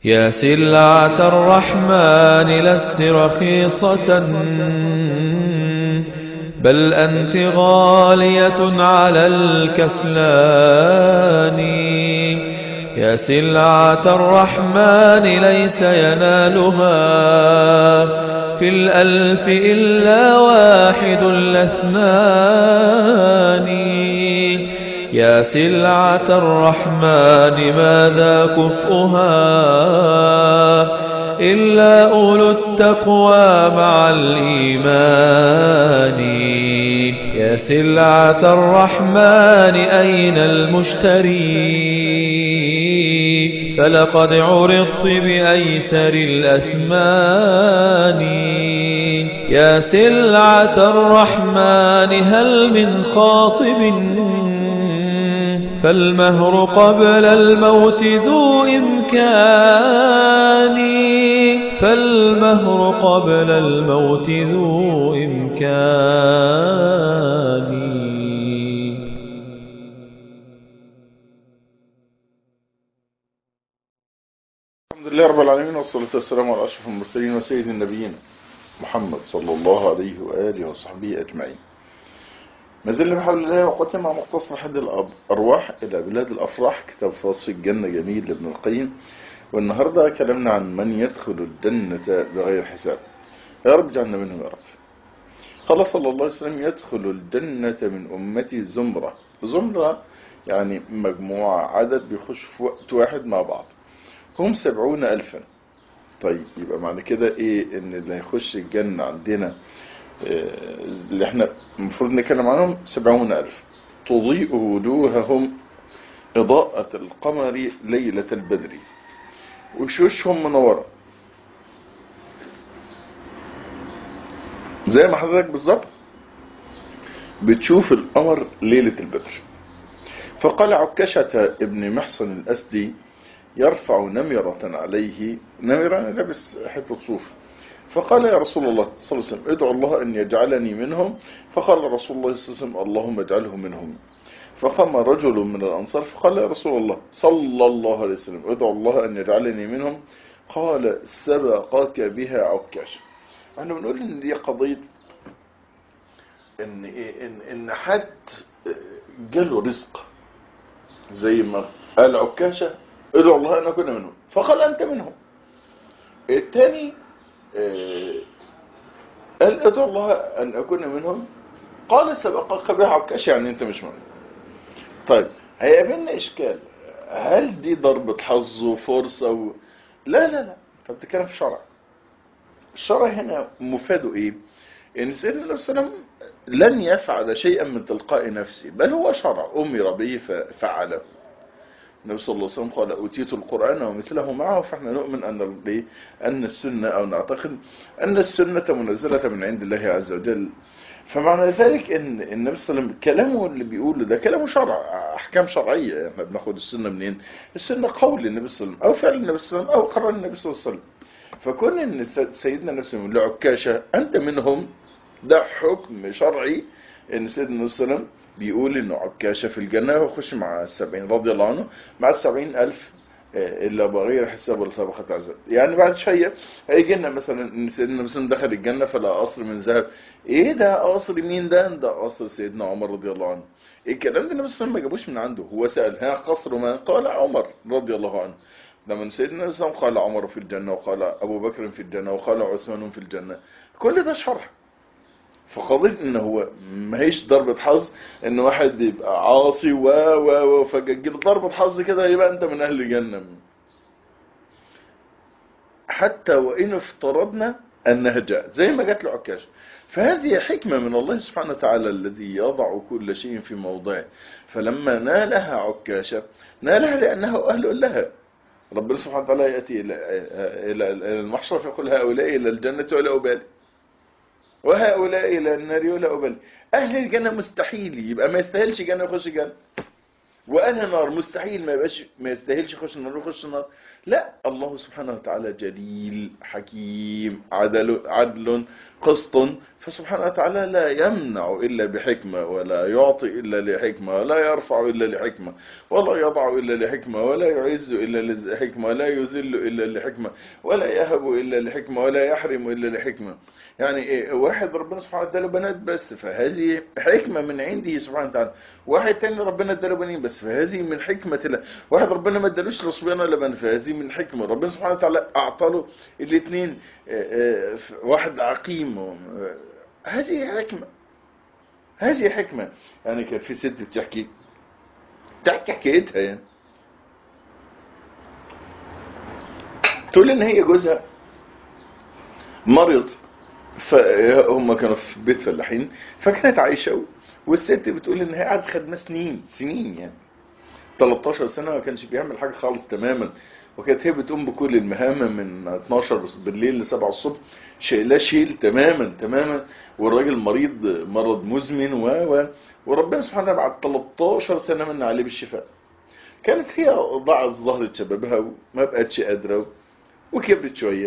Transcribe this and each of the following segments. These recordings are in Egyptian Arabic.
يا سلعة الرحمن لست رخيصة بل أنت غالية على الكسلان يا سلعة الرحمن ليس ينالها في الألف إلا واحد الاثنان يا سلعة الرحمن ماذا كفؤها إلا أولو التقوى مع الإيمان يا سلعة الرحمن أين المشتري فلقد عرضت بأيسر الأثمان يا سلعة الرحمن هل من خاطب فالمهر قبل الموت ذو إمكان فالمهر قبل الموت ذو إمكان الحمد لله رب العالمين والصلاة والسلام على أشرف المرسلين وسيد النبيين محمد صلى الله عليه وآله وصحبه أجمعين ما زلنا بحول الله وقتنا مع مختصر حد الأرواح إلى بلاد الأفراح كتاب فاصل الجنة جميل لابن القيم والنهاردة كلامنا عن من يدخل الجنة بغير حساب يا رب جعلنا منهم يا رب قال صلى الله عليه وسلم يدخل الجنة من أمتي زمرة زمرة يعني مجموعة عدد بيخش في وقت واحد مع بعض هم سبعون ألفا طيب يبقى معنى كده ايه ان اللي هيخش الجنة عندنا اللي احنا المفروض نتكلم عنهم سبعون ألف تضيء وجوههم إضاءة القمر ليلة البدر وشوشهم منورة زي ما حضرتك بالظبط بتشوف القمر ليلة البدر فقال عكشة ابن محصن الأسدي يرفع نمرة عليه نمرة لابس حتة صوف فقال يا رسول الله صلى الله عليه وسلم ادعو الله أن يجعلني منهم فقال رسول الله صلى الله عليه وسلم اللهم اجعله منهم فقام رجل من الأنصار فقال يا رسول الله صلى الله عليه وسلم ادعو الله أن يجعلني منهم قال سبقك بها عكاش احنا بنقول ان دي قضية ان ايه ان, إن حد جاله رزق زي ما قال عكاشة ادعو الله أن أكون منهم فقال أنت منهم الثاني قال ادعو الله أن أكون منهم قال سبقك بها عكاش يعني أنت مش منهم طيب هيقابلنا إشكال هل دي ضربة حظ وفرصة و... لا لا لا طب بتتكلم في شرع الشرع هنا مفاده ايه ان سيدنا النبي صلى الله عليه وسلم لن يفعل شيئا من تلقاء نفسه بل هو شرع امر به ففعله النبي صلى الله عليه وسلم قال أوتيت القرآن ومثله معه فاحنا نؤمن أن أن السنة أو نعتقد أن السنة منزلة من عند الله عز وجل فمعنى ذلك ان النبي صلى الله عليه وسلم كلامه اللي بيقوله ده كلامه شرع احكام شرعيه احنا بناخد السنه منين السنه قول النبي صلى الله عليه وسلم او فعل النبي صلى الله عليه وسلم او قرار النبي صلى الله عليه وسلم فكون ان سيدنا النبي صلى الله عليه وسلم عكاشه انت منهم ده حكم شرعي ان سيدنا النبي صلى الله عليه وسلم بيقول انه عكاشه في الجنه ويخش مع السبعين رضي الله عنه مع السبعين الف الا بغير حساب ولا سابقة عذاب يعني بعد شويه هيجي لنا مثلا ان سيدنا مثلا دخل الجنه فلا قصر من ذهب ايه ده قصر مين ده ده قصر سيدنا عمر رضي الله عنه الكلام ده النبي صلى الله عليه وسلم ما جابوش من عنده هو سال ها قصر من قال عمر رضي الله عنه لما سيدنا النبي قال عمر في الجنه وقال ابو بكر في الجنه وقال عثمان في الجنه كل ده شرح فقضية ان هو ما هيش ضربة حظ ان واحد يبقى عاصي و و و فجيب ضربة حظ كده يبقى انت من اهل الجنة حتى وان افترضنا انها جاءت زي ما جات له عكاش فهذه حكمة من الله سبحانه وتعالى الذي يضع كل شيء في موضعه فلما نالها عكاشة نالها لأنه أهل لها ربنا سبحانه وتعالى يأتي إلى المحشر فيقول هؤلاء إلى الجنة ولا أبالي وهؤلاء إلى النار ولا أبالي أهل الجنة مستحيل يبقى ما يستاهلش جنة يخش جنة وأهل النار مستحيل ما يبقاش ما يستاهلش يخش النار ويخش النار لا الله سبحانه وتعالى جليل حكيم عدل عدل قسط فسبحانه وتعالى لا يمنع إلا بحكمة ولا يعطي إلا لحكمة ولا يرفع إلا لحكمة ولا يضع إلا لحكمة ولا يعز إلا لحكمة ولا يذل إلا لحكمة ولا يهب إلا لحكمة ولا يحرم إلا لحكمة يعني إيه واحد ربنا سبحانه وتعالى بنات بس فهذه حكمة من عنده سبحانه وتعالى واحد تاني ربنا اداله بنين بس فهذه من حكمة الله واحد ربنا ما ادالوش لصبيان ولا بنات فهذه من حكمة ربنا سبحانه وتعالى أعطى له الاثنين واحد عقيم هذه حكمة هذه حكمة يعني كان في ست بتحكي تحكي حكايتها يعني تقول ان هي جوزها مرض فهم كانوا في بيت فلاحين فكانت عايشة والست بتقول ان هي قعدت خدمة سنين سنين يعني 13 سنة ما كانش بيعمل حاجة خالص تماما وكانت هي بتقوم بكل المهام من 12 بالليل ل 7 الصبح شايلاه شيل تماما تماما والراجل مريض مرض مزمن و و وربنا سبحانه وتعالى بعد 13 سنة من عليه بالشفاء كانت هي ضاعت ظهرة شبابها وما بقتش قادرة وكبرت شوية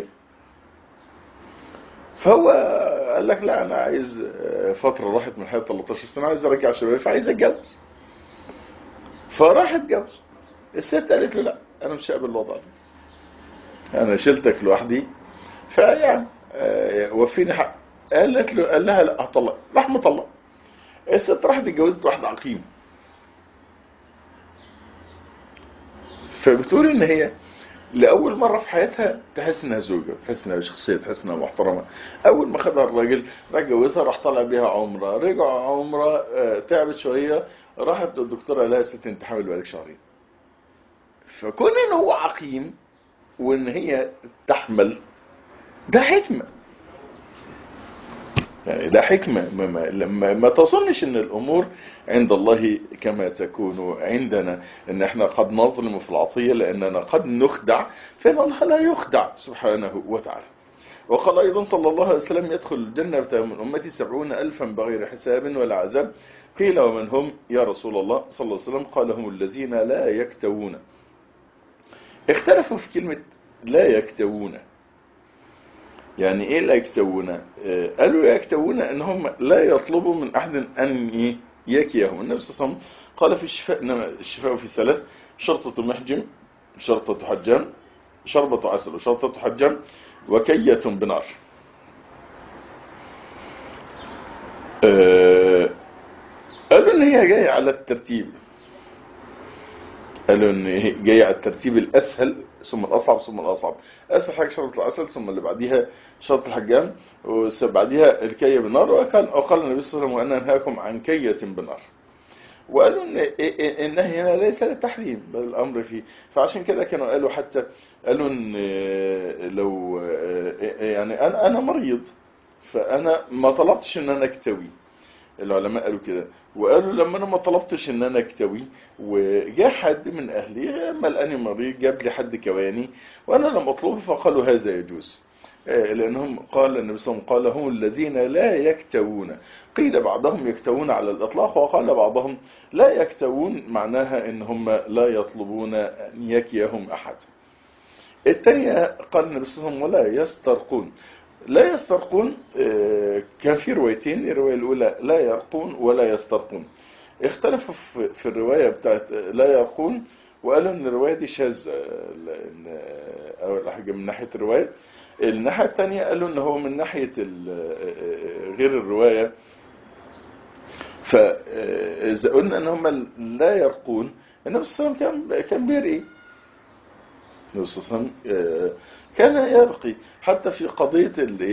فهو قال لك لا انا عايز فترة راحت من حياتي 13 سنة عايز ارجع شبابي فعايز اتجوز فراح اتجوز الست قالت له لا انا مش هقبل الوضع ده انا شلتك لوحدي فيعني وفيني حق قالت له قال لها لا هطلق راح مطلق الست راحت اتجوزت واحد عقيم فبتقول ان هي لأول مرة في حياتها تحس انها زوجة تحس انها شخصية تحس انها محترمة اول ما خدها الراجل راح جوزها راح طلع بيها عمرة رجع عمرة تعبت شوية راحت للدكتورة قال لها ست انت حامل بقالك شهرين فكون ان هو عقيم وان هي تحمل ده حكمة يعني ده حكمة ما, ما, ما, ما تصنش ان الامور عند الله كما تكون عندنا ان احنا قد نظلم في العطية لاننا قد نخدع فان الله لا يخدع سبحانه وتعالى وقال ايضا صلى الله عليه وسلم يدخل الجنة من امتي سبعون الفا بغير حساب ولا عذاب قيل ومن هم يا رسول الله صلى الله عليه وسلم قال هم الذين لا يكتوون اختلفوا في كلمة لا يكتوون يعني ايه لا يكتوون اه قالوا يكتوون انهم لا يطلبوا من احد ان يكيهم النبي صلى الله عليه وسلم قال في الشفاء انما الشفاء في ثلاث شرطة محجم شرطة حجام شربة عسل وشرطة حجام وكية بنار اه قالوا ان هي جاية على الترتيب قالوا ان هي جاية على الترتيب الاسهل ثم الاصعب ثم الاصعب اسهل حاجه شرط العسل ثم اللي بعديها شرط الحجام وبعديها الكيه بالنار وقال وقال النبي صلى الله عليه وسلم وانا انهاكم عن كيه بالنار وقالوا ان النهي هنا ليس للتحريم بل الامر فيه فعشان كده كانوا قالوا حتى قالوا ان لو يعني انا انا مريض فانا ما طلبتش ان انا اكتوي العلماء قالوا كده وقالوا لما انا ما طلبتش ان انا اكتوي وجاء حد من اهلي ملقاني مريض جاب لي حد كواني وانا لم اطلبه فقالوا هذا يجوز لانهم قال النبي صلى الله عليه وسلم قال هم الذين لا يكتوون قيل بعضهم يكتوون على الاطلاق وقال بعضهم لا يكتوون معناها ان هم لا يطلبون ان يكيهم احد الثانية قال النبي صلى الله عليه وسلم ولا يسترقون لا يسترقون كان في روايتين الرواية الأولى لا يرقون ولا يسترقون اختلفوا في الرواية بتاعت لا يرقون وقالوا ان الرواية دي شاذة أول حاجة من ناحية الرواية الناحية الثانية قالوا ان هو من ناحية غير الرواية فإذا قلنا ان هم لا يرقون النبي صلى الله عليه وسلم كان كان بيرقي النبي صلى الله عليه وسلم كان يرقي حتى في قضية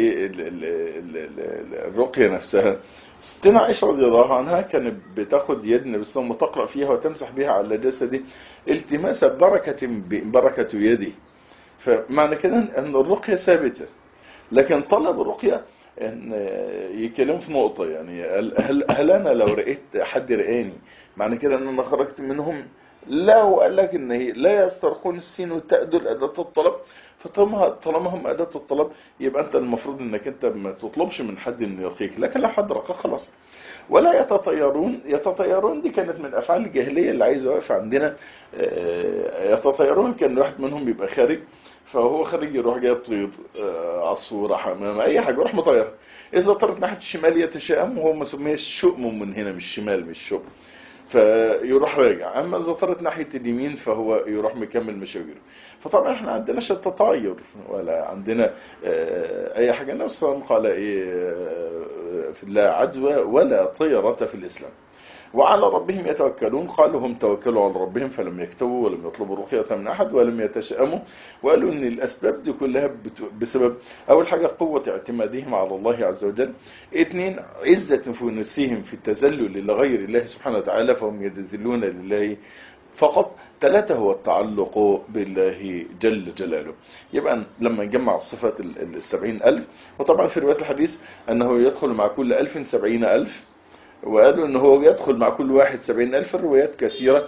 الرقية نفسها ستنا عائشة رضي الله عنها كانت بتاخد يد النبي صلى الله عليه وسلم وتقرأ فيها وتمسح بها على جسده التماس بركة بركة يده فمعنى كده ان الرقية ثابتة لكن طلب الرقية ان يكلم في نقطة يعني هل, هل انا لو رأيت حد رآني معنى كده ان انا خرجت منهم لا وقال لك ان هي لا يسترقون السين والتاء دول اداه الطلب فطالما طالما هم اداه الطلب يبقى انت المفروض انك انت ما تطلبش من حد انه يرقيك لكن لو حد رقاك خلاص ولا يتطيرون يتطيرون دي كانت من افعال الجاهليه اللي عايز واقف عندنا آه، يتطيرون كان واحد منهم بيبقى خارج فهو خارج يروح جايب طير آه، عصفوره حمامه اي حاجه يروح مطير اذا طرت ناحيه الشمال يتشائم وهو مسميه الشؤم من هنا مش شمال مش شؤم فيروح راجع اما اذا طرت ناحيه اليمين فهو يروح مكمل مشاويره فطبعا احنا عندناش التطاير ولا عندنا آه، اي حاجه النبي صلى الله عليه وسلم قال ايه آه، في لا عدوى ولا طيره في الاسلام وعلى ربهم يتوكلون قالوا هم توكلوا على ربهم فلم يكتبوا ولم يطلبوا الرقية من أحد ولم يتشائموا وقالوا أن الأسباب دي كلها بت- بسبب أول حاجة قوة اعتمادهم على الله عز وجل اثنين عزة نفوسهم في التذلل لغير الله سبحانه وتعالى فهم يتذلون لله فقط ثلاثة هو التعلق بالله جل جلاله يبقى لما نجمع الصفات ال- السبعين ألف وطبعا في رواية الحديث أنه يدخل مع كل ألف سبعين ألف وقالوا ان هو يدخل مع كل واحد سبعين الف الروايات كثيرة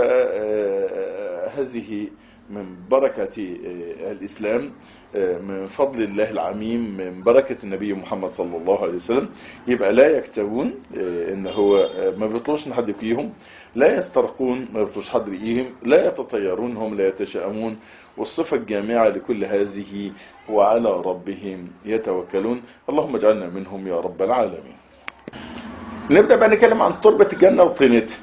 فهذه من بركة آه، الإسلام آه، من فضل الله العميم من بركة النبي محمد صلى الله عليه وسلم يبقى لا يكتبون آه، ان هو آه، ما بيطلوش ان حد يقيهم لا يسترقون ما بيطلوش حد يقيهم لا يتطيرون هم لا يتشائمون والصفة الجامعة لكل هذه وعلى ربهم يتوكلون اللهم اجعلنا منهم يا رب العالمين نبدأ بقى نتكلم عن تربة الجنة وطينتها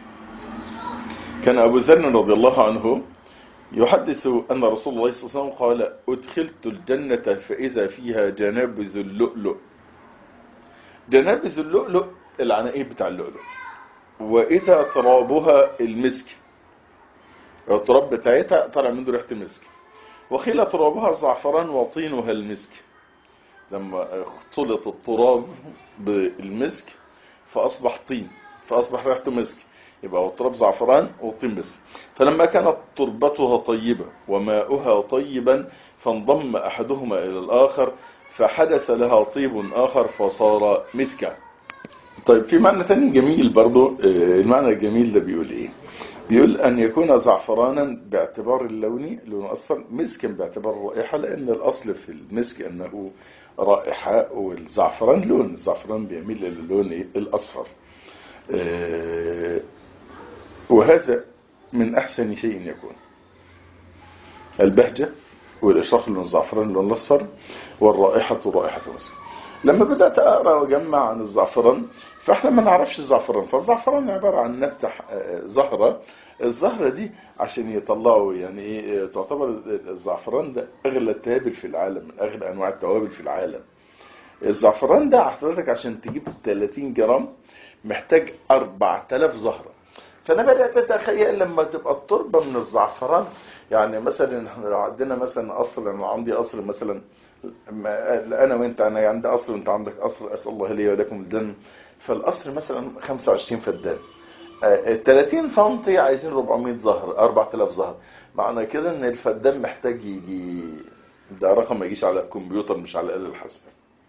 كان أبو ذر رضي الله عنه يحدث أن رسول الله صلى الله عليه وسلم قال أدخلت الجنة فإذا فيها جنابذ اللؤلؤ جنابذ اللؤلؤ العناقيب بتاع اللؤلؤ وإذا ترابها المسك التراب بتاعتها طالع منه ريحة المسك وقيل ترابها زعفران وطينها المسك لما اختلط التراب بالمسك فأصبح طين فأصبح ريحته مسك يبقى هو التراب زعفران والطين مسك فلما كانت تربتها طيبة وماؤها طيبا فانضم أحدهما إلى الآخر فحدث لها طيب آخر فصار مسكا طيب في معنى تاني جميل برضو آه، المعنى الجميل ده بيقول ايه بيقول ان يكون زعفرانا باعتبار اللون لونه اصفر مسكا باعتبار الرائحة لان الاصل في المسك انه رائحة والزعفران لون الزعفران بيميل للون إيه؟ الاصفر آه، وهذا من احسن شيء يكون البهجة والإشراق لون الزعفران لون الأصفر والرائحة رائحة مسك لما بدأت أقرأ وأجمع عن الزعفران فإحنا ما نعرفش الزعفران فالزعفران عبارة عن نبتة آه، زهرة الزهرة دي عشان يطلعوا يعني إيه آه، تعتبر الزعفران ده أغلى التوابل في العالم من أغلى أنواع التوابل في العالم الزعفران ده حضرتك عشان تجيب 30 جرام محتاج 4000 زهرة فانا بدات اتخيل لما تبقى التربه من الزعفران يعني مثلا احنا لو عندنا مثلا قصر انا عندي قصر مثلا ما- انا وانت انا عندي قصر وانت عندك قصر اسال الله لي ولكم الجنه فالقصر مثلا 25 فدان آه، 30 سم عايزين 400 زهر 4000 زهر معنى كده ان الفدان محتاج يجي ده رقم ما يجيش على الكمبيوتر مش على الآلة الحاسبة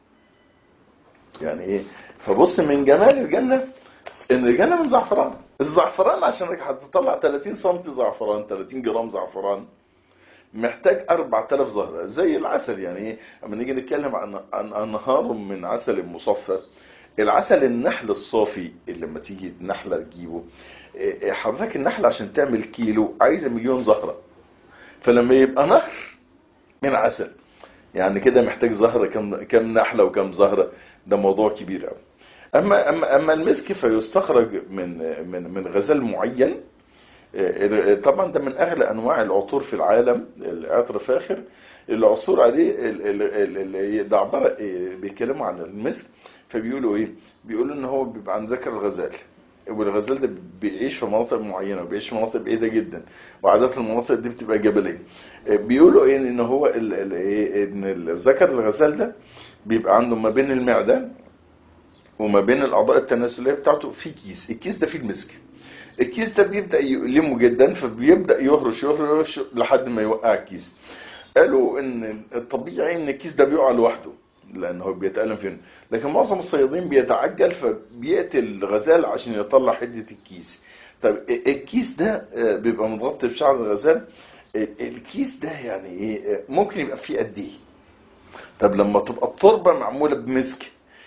يعني ايه فبص من جمال الجنة ان الجنة من زعفران الزعفران عشان هتطلع 30 سم زعفران 30 جرام زعفران محتاج 4000 زهرة زي العسل يعني ايه اما نيجي نتكلم عن عن انهار من عسل مصفى العسل النحل الصافي اللي لما تيجي النحلة تجيبه إيه، حضرتك النحلة عشان تعمل كيلو عايزة مليون زهرة فلما يبقى نهر من عسل يعني كده محتاج زهرة كم كم نحلة وكم زهرة ده موضوع كبير قوي اما اما اما المسك فيستخرج من من من غزال معين آه، طبعا ده من اغلى انواع العطور في العالم العطر فاخر العصور عليه ال- ال- ال- ال- ده عباره آه، بيتكلموا عن المسك فبيقولوا ايه بيقولوا ان هو بيبقى عن ذكر الغزال والغزال ده بيعيش في مناطق معينه وبيعيش في مناطق بعيده جدا وعادات المناطق دي بتبقى جبليه آه، بيقولوا ايه ان هو ال- ال- إيه، ان ذكر الغزال ده بيبقى عنده ما بين المعده وما بين الاعضاء التناسليه بتاعته في كيس الكيس ده فيه المسك الكيس ده بيبدا يؤلمه جدا فبيبدا يهرش يهرش لحد ما يوقع الكيس قالوا ان الطبيعي ان الكيس ده بيقع لوحده لان هو بيتالم فين لكن معظم الصيادين بيتعجل فبيقتل الغزال عشان يطلع حده الكيس طب الكيس ده آه، بيبقى متغطي بشعر الغزال الكيس ده يعني ايه آه، ممكن يبقى فيه قد ايه طب لما تبقى التربه معموله بمسك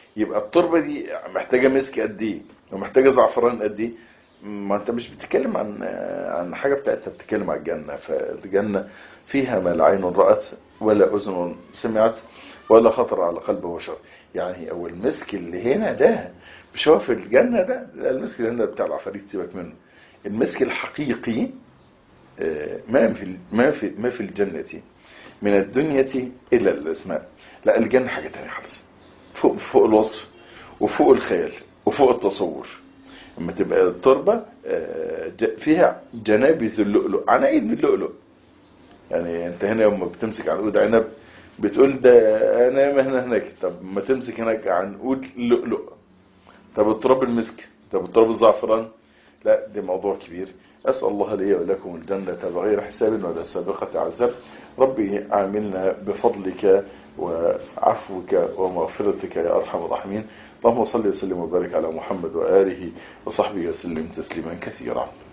يبقى التربة دي محتاجة مسك قد ايه ومحتاجة زعفران قد ايه ما انت مش بتتكلم عن عن حاجة بتاعتها بتتكلم عن الجنة فالجنة فيها ما لا عين رأت ولا أذن سمعت ولا خطر على قلب بشر يعني او المسك اللي هنا ده مش هو في الجنة ده لا المسك اللي هنا بتاع العفاريت سيبك منه المسك الحقيقي آه، ما في ما في ما في الجنة من الدنيا إلى الأسماء لا الجنة حاجة تانية خالص فوق فوق الوصف وفوق الخيال وفوق التصور لما تبقى التربة آه، ج- فيها جنابذ اللؤلؤ عنايد من اللؤلؤ يعني انت هنا لما بتمسك عنقود عنب بتقول ده انا هنا هناك طب ما تمسك هناك عنقود لؤلؤ طب التراب المسك طب التراب الزعفران لا ده موضوع كبير أسأل الله لي ولكم الجنة بغير حساب ولا سابقة عذاب ربي عاملنا بفضلك وعفوك ومغفرتك يا أرحم الراحمين اللهم صل وسلم وبارك على محمد وآله وصحبه وسلم تسليما كثيرا